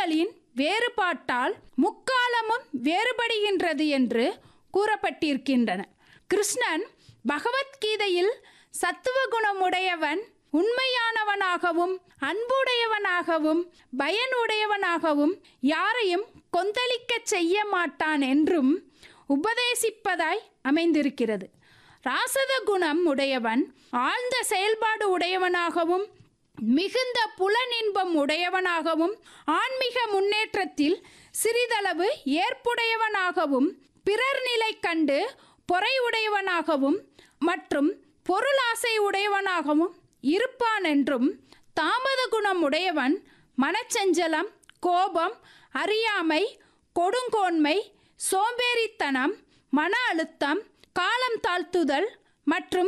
குணங்களின் வேறுபாட்டால் முக்காலமும் வேறுபடுகின்றது என்று கூறப்பட்டிருக்கின்றன கிருஷ்ணன் பகவத்கீதையில் சத்துவ குணமுடையவன் உண்மையானவனாகவும் அன்புடையவனாகவும் பயனுடையவனாகவும் யாரையும் கொந்தளிக்கச் செய்ய மாட்டான் என்றும் உபதேசிப்பதாய் அமைந்திருக்கிறது ராசத குணம் உடையவன் ஆழ்ந்த செயல்பாடு உடையவனாகவும் மிகுந்த புலனின்பம் உடையவனாகவும் ஆன்மீக முன்னேற்றத்தில் சிறிதளவு ஏற்புடையவனாகவும் பிறர் நிலை கண்டு பொறை உடையவனாகவும் மற்றும் பொருளாசை உடையவனாகவும் இருப்பான் என்றும் தாமத குணம் உடையவன் மனச்சஞ்சலம் கோபம் அறியாமை கொடுங்கோன்மை சோம்பேறித்தனம் மன அழுத்தம் காலம் தாழ்த்துதல் மற்றும்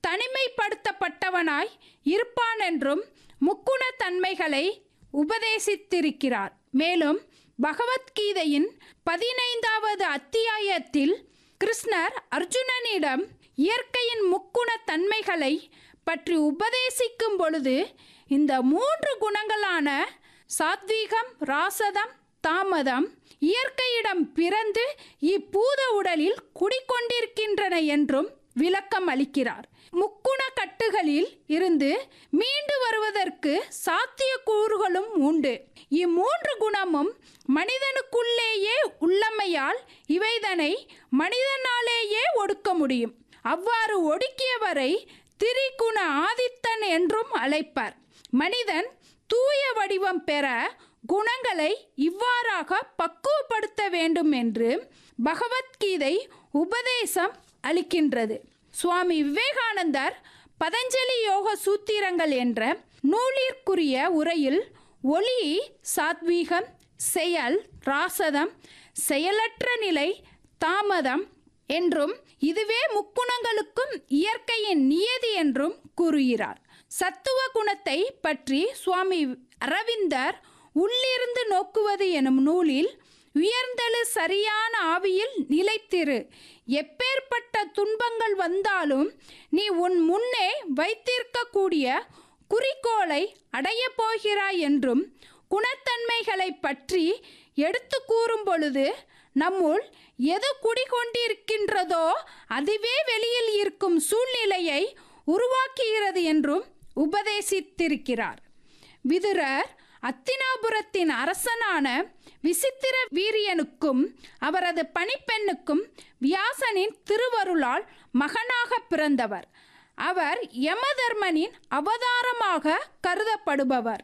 தனிமைப்படுத்தப்பட்டவனாய் இருப்பான் என்றும் முக்குண தன்மைகளை உபதேசித்திருக்கிறார் மேலும் பகவத்கீதையின் பதினைந்தாவது அத்தியாயத்தில் கிருஷ்ணர் அர்ஜுனனிடம் இயற்கையின் முக்குண தன்மைகளை பற்றி உபதேசிக்கும் பொழுது இந்த மூன்று குணங்களான சாத்வீகம் ராசதம் தாமதம் இயற்கையிடம் பிறந்து இப்பூத உடலில் குடிக்கொண்டிருக்கின்றன என்றும் விளக்கம் அளிக்கிறார் முக்குண கட்டுகளில் இருந்து மீண்டு வருவதற்கு சாத்திய கூறுகளும் உண்டு இம்மூன்று குணமும் மனிதனுக்குள்ளேயே உள்ளமையால் இவைதனை மனிதனாலேயே ஒடுக்க முடியும் அவ்வாறு ஒடுக்கியவரை திரிகுண ஆதித்தன் என்றும் அழைப்பார் மனிதன் தூய வடிவம் பெற குணங்களை இவ்வாறாக பக்குவப்படுத்த வேண்டும் என்று பகவத்கீதை உபதேசம் அளிக்கின்றது சுவாமி விவேகானந்தர் பதஞ்சலி யோக சூத்திரங்கள் என்ற நூலிற்குரிய உரையில் ஒளி சாத்வீகம் செயல் ராசதம் செயலற்ற நிலை தாமதம் என்றும் இதுவே முக்குணங்களுக்கும் இயற்கையின் நியதி என்றும் கூறுகிறார் சத்துவ குணத்தை பற்றி சுவாமி அரவிந்தர் உள்ளிருந்து நோக்குவது எனும் நூலில் உயர்ந்தழு சரியான ஆவியில் நிலைத்திரு எப்பேற்பட்ட துன்பங்கள் வந்தாலும் நீ உன் முன்னே வைத்திருக்கக்கூடிய குறிக்கோளை அடையப் போகிறாய் என்றும் குணத்தன்மைகளை பற்றி எடுத்து கூறும் பொழுது நம்முள் எது குடிகொண்டிருக்கின்றதோ அதுவே வெளியில் இருக்கும் சூழ்நிலையை உருவாக்குகிறது என்றும் உபதேசித்திருக்கிறார் விதுரர் அத்தினாபுரத்தின் அரசனான விசித்திர வீரியனுக்கும் அவரது பணிப்பெண்ணுக்கும் வியாசனின் திருவருளால் மகனாக பிறந்தவர் அவர் யமதர்மனின் அவதாரமாக கருதப்படுபவர்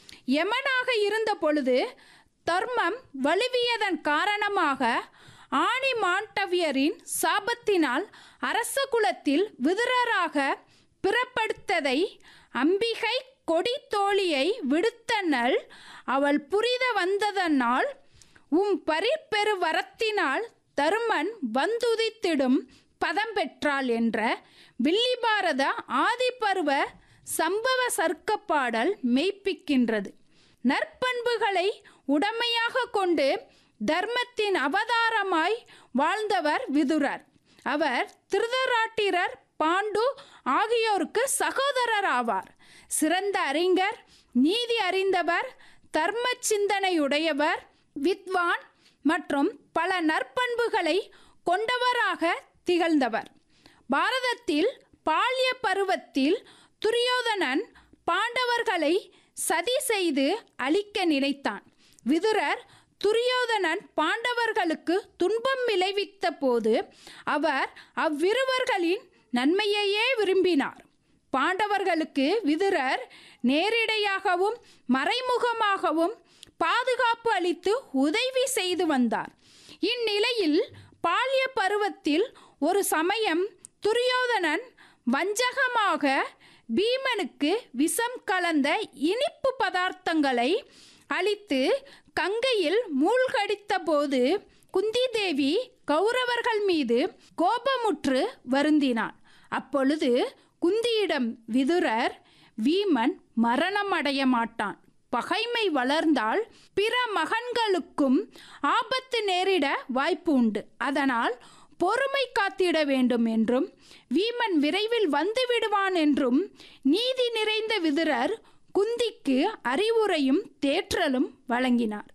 யமனாக இருந்த பொழுது தர்மம் வலுவியதன் காரணமாக ஆணி மாண்டவியரின் சாபத்தினால் அரச குலத்தில் விதுரராக பிறப்படுத்ததை அம்பிகை கொடி தோழியை விடுத்தனள் அவள் புரித வந்ததனால் உம் பரிப்பெரு வரத்தினால் தருமன் வந்துதித்திடும் பதம் பெற்றாள் என்ற வில்லிபாரத ஆதிபருவ சம்பவ சர்க்க பாடல் மெய்ப்பிக்கின்றது நற்பண்புகளை உடமையாக கொண்டு தர்மத்தின் அவதாரமாய் வாழ்ந்தவர் விதுரர் அவர் திருதராட்டிரர் பாண்டு ஆகியோருக்கு சகோதரர் ஆவார் சிறந்த அறிஞர் நீதி அறிந்தவர் தர்ம சிந்தனையுடையவர் வித்வான் மற்றும் பல நற்பண்புகளை கொண்டவராக திகழ்ந்தவர் பாரதத்தில் பால்ய பருவத்தில் துரியோதனன் பாண்டவர்களை சதி செய்து அழிக்க நினைத்தான் விதுரர் துரியோதனன் பாண்டவர்களுக்கு துன்பம் விளைவித்த போது அவர் அவ்விருவர்களின் நன்மையையே விரும்பினார் பாண்டவர்களுக்கு விதுரர் நேரிடையாகவும் மறைமுகமாகவும் பாதுகாப்பு அளித்து உதவி செய்து வந்தார் இந்நிலையில் பால்ய பருவத்தில் ஒரு சமயம் துரியோதனன் வஞ்சகமாக பீமனுக்கு விஷம் கலந்த இனிப்பு பதார்த்தங்களை அளித்து கங்கையில் மூழ்கடித்த போது குந்தி தேவி கௌரவர்கள் மீது கோபமுற்று வருந்தினான் அப்பொழுது குந்தியிடம் விதுரர் வீமன் மரணம் அடைய மாட்டான் பகைமை வளர்ந்தால் பிற மகன்களுக்கும் ஆபத்து நேரிட வாய்ப்பு உண்டு அதனால் பொறுமை காத்திட வேண்டும் என்றும் வீமன் விரைவில் வந்து விடுவான் என்றும் நீதி நிறைந்த விதுரர் குந்திக்கு அறிவுரையும் தேற்றலும் வழங்கினார்